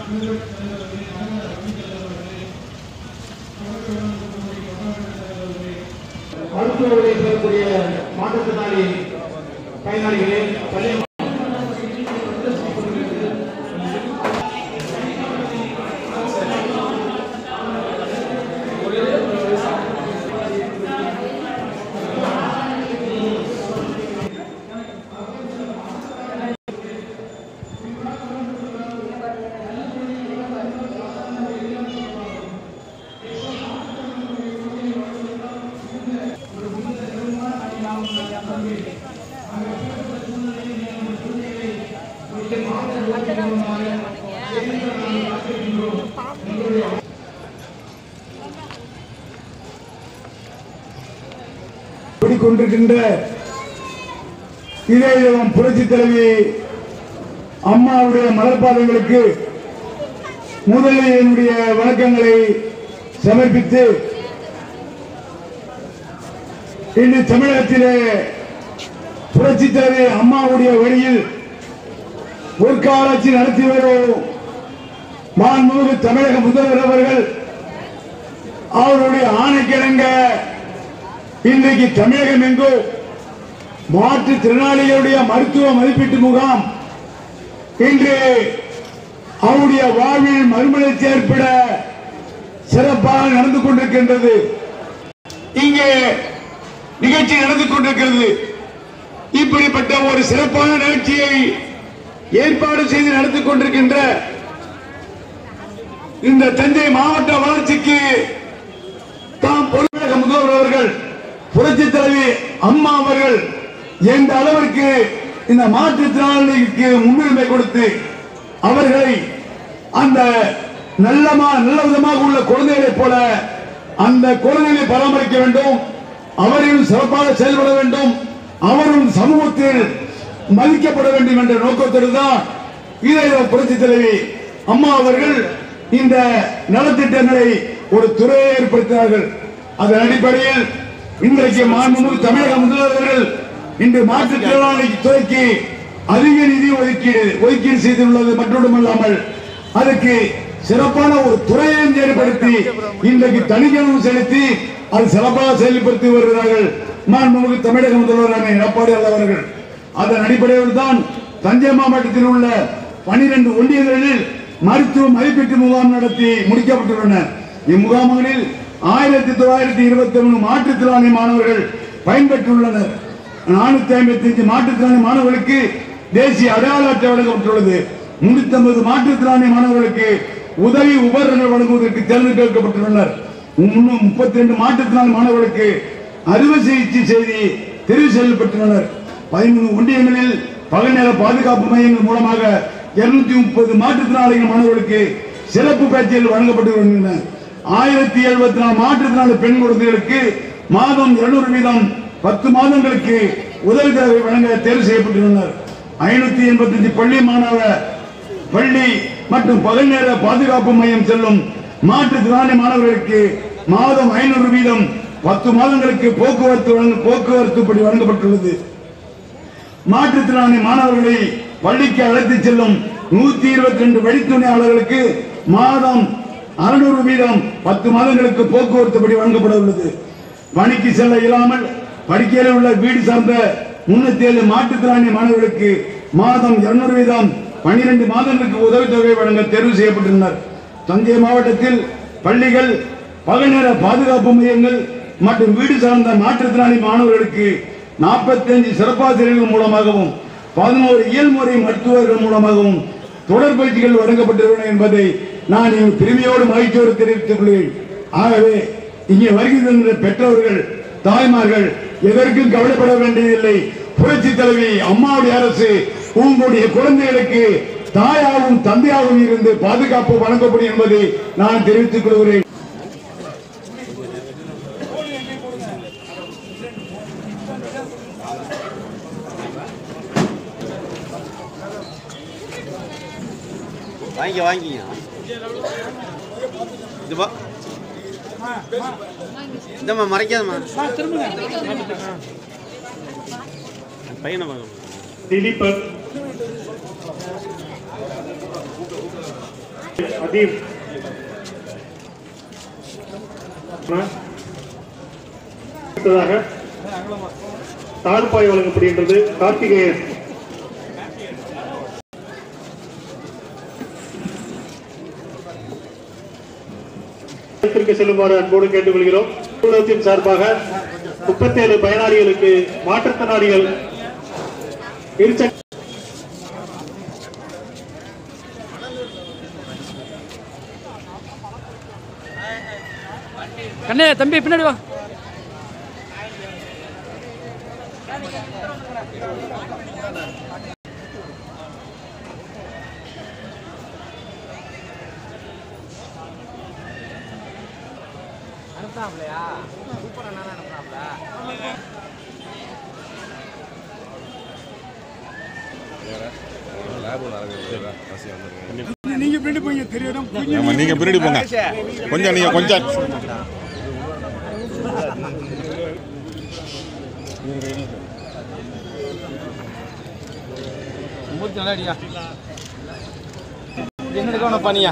மருத்துவ உதவி பெறக்கூடிய மாற்றுத்திறனாளி பயனாளிகளே பள்ளி கொண்டிருக்கின்ற இதயம் புரட்சி தலைவி அம்மாவுடைய மலர்பாதங்களுக்கு முதலில் என்னுடைய வணக்கங்களை சமர்ப்பித்து இன்று தமிழகத்திலே புரட்சி தலைவி அம்மாவுடைய வழியில் பொற்காலாட்சி நடத்தி வரும் மாண்புமிகு தமிழக முதல்வர் அவர்கள் அவருடைய ஆணைக்கிழங்க இன்றைக்கு தமிழகம் எங்கோ மாற்றுத்திறனாளிகளுடைய மருத்துவ மதிப்பீட்டு முகாம் இன்று அவருடைய வாழ்வில் மறுமலர்ச்சி ஏற்பட சிறப்பாக நடந்து கொண்டிருக்கின்றது இங்கே நிகழ்ச்சி நடந்து கொண்டிருக்கிறது இப்படிப்பட்ட ஒரு சிறப்பான நிகழ்ச்சியை ஏற்பாடு செய்து நடத்தி கொண்டிருக்கின்ற இந்த தஞ்சை மாவட்ட வளர்ச்சிக்கு தாம் பொருளாக முதல்வர் அவர்கள் புரட்சி தலைவி அம்மா அவர்கள் எந்த அளவிற்கு இந்த மாற்றுத்திறனாளிகளுக்கு முன்னுரிமை கொடுத்து அவர்களை அந்த நல்லமா நல்ல விதமாக உள்ள குழந்தைகளைப் போல அந்த குழந்தைகளை பராமரிக்க வேண்டும் அவரையும் சிறப்பாக செயல்பட வேண்டும் அவரும் சமூகத்தில் மதிக்கப்பட வேண்டும் என்ற நோக்கத்தோடு தான் இதை புரட்சி தலைவி அம்மா அவர்கள் இந்த நலத்திட்டங்களை ஒரு துறையை ஏற்படுத்தினார்கள் அதன் அடிப்படையில் இன்றைக்கு மாண்புமிகு தமிழக முதல்வர்கள் இன்று மாற்றுத்திறனாளி துறைக்கு அதிக நிதி ஒதுக்கீடு ஒதுக்கீடு செய்துள்ளது மட்டுமல்லாமல் அதுக்கு சிறப்பான ஒரு துறையையும் ஏற்படுத்தி இன்றைக்கு தனிக்கணும் செலுத்தி அது சிறப்பாக செயல்படுத்தி வருகிறார்கள் மாண்புமிகு தமிழக முதல்வரான எடப்பாடி அவர்கள் அதன் அடிப்படையில் தான் தஞ்சை மாவட்டத்தில் உள்ள பனிரெண்டு ஒன்றியங்களில் மருத்துவ மதிப்பீட்டு முகாம் நடத்தி முடிக்கப்பட்டுள்ளன இம்முகாம்களில் ஆயிரத்தி தொள்ளாயிரத்தி இருபத்தி மூணு மாற்றுத்திறனாளி மாணவர்கள் பயன்பெற்றுள்ளனர் நானூத்தி ஐம்பத்தி அஞ்சு மாற்றுத்திறனாளி மாணவர்களுக்கு தேசிய அடையாள அட்டை வழங்கப்பட்டுள்ளது முன்னூத்தி ஐம்பது மாற்றுத்திறனாளி மாணவர்களுக்கு உதவி உபகரணங்கள் வழங்குவதற்கு தேர்ந்தெடுக்கப்பட்டுள்ளனர் இன்னும் முப்பத்தி ரெண்டு மாற்றுத்திறனாளி மாணவர்களுக்கு அறுவை சிகிச்சை செய்தி தெரிவு செய்யப்பட்டுள்ளனர் பதிமூணு ஒன்றியங்களில் பகல் நேர பாதுகாப்பு மையங்கள் மூலமாக இருநூத்தி முப்பது மாற்றுத்திறனாளிகள் மாணவர்களுக்கு சிறப்பு பயிற்சிகள் வழங்கப்பட்டு வருகின்றன ஆயிரத்தி எழுபத்தி நாலு மாற்றுத்திறனாளி பெண் குழந்தைகளுக்கு மாதம் இருநூறு வீதம் பத்து மாதங்களுக்கு உதவித்தொகை வழங்க தேர்வு செய்யப்பட்டுள்ளனர் ஐநூத்தி எண்பத்தி அஞ்சு பள்ளி மாணவ பள்ளி மற்றும் பகல் நேர பாதுகாப்பு மையம் செல்லும் மாற்றுத்திறனாளி மாணவர்களுக்கு மாதம் ஐநூறு வீதம் பத்து மாதங்களுக்கு போக்குவரத்து வழங்க- போக்குவரத்து படி வழங்கப்பட்டுள்ளது மாற்றுத்திறனாளி மாணவர்களை பள்ளிக்கு அழைத்து செல்லும் நூத்தி இருபத்தி ரெண்டு வழித்துணையாளர்களுக்கு மாதம் அறுநூறு வீதம் பத்து மாதங்களுக்கு போக்குவரத்து படி வழங்கப்பட உள்ளது பணிக்கு செல்ல இயலாமல் படிக்கையில் உள்ள வீடு சார்ந்த முன்னூத்தி ஏழு மாற்றுத்திறனாளி மாணவர்களுக்கு மாதம் இருநூறு வீதம் பனிரெண்டு மாதங்களுக்கு உதவித்தொகை வழங்க தேர்வு செய்யப்பட்டுள்ளனர் தஞ்சை மாவட்டத்தில் பள்ளிகள் பகல் நேர பாதுகாப்பு மையங்கள் மற்றும் வீடு சார்ந்த மாற்றுத்திறனாளி மாணவர்களுக்கு 45 சிறப்பாசிரியர்கள் மூலமாகவும் பதினோரு இயல்முறை மருத்துவர்கள் மூலமாகவும் தொடர் பயிற்சிகள் வழங்கப்பட்டுள்ளன என்பதை நான் என் பெருமையோடு மகிழ்ச்சியோடு தெரிவித்துக் கொள்கிறேன் ஆகவே இங்கே வருகை தந்த பெற்றோர்கள் தாய்மார்கள் எதற்கும் கவலைப்பட வேண்டியதில்லை புரட்சி தலைவி அம்மாவுடைய அரசு உங்களுடைய குழந்தைகளுக்கு தாயாகவும் தந்தையாகவும் இருந்து பாதுகாப்பு வழங்கப்படும் என்பதை நான் தெரிவித்துக் கொள்கிறேன் வாங்கிக்க வாங்கிக்க இது பா இந்தம்மா மறைக்காதம்மா பையனை பார்க்கணும் திலீபன் அதீப் அடுத்ததாக தாழ்பாய் வழங்கப்படுகின்றது கார்த்திகேயன் இடத்திற்கு செல்லுமாறு அன்போடு கேட்டுக்கொள்கிறோம் நிறுவனத்தின் சார்பாக முப்பத்தேழு பயனாளிகளுக்கு மாற்றுத்திறனாளிகள் இருசக்கர கண்ணே தம்பி பின்னாடி வா ஆமா நீங்க பின்னாடி போங்க கொஞ்சம் நீங்க கொஞ்சம் மூர்த்தி நல்லா அடியா என்னதுக்கு ஒன்று பண்ணியா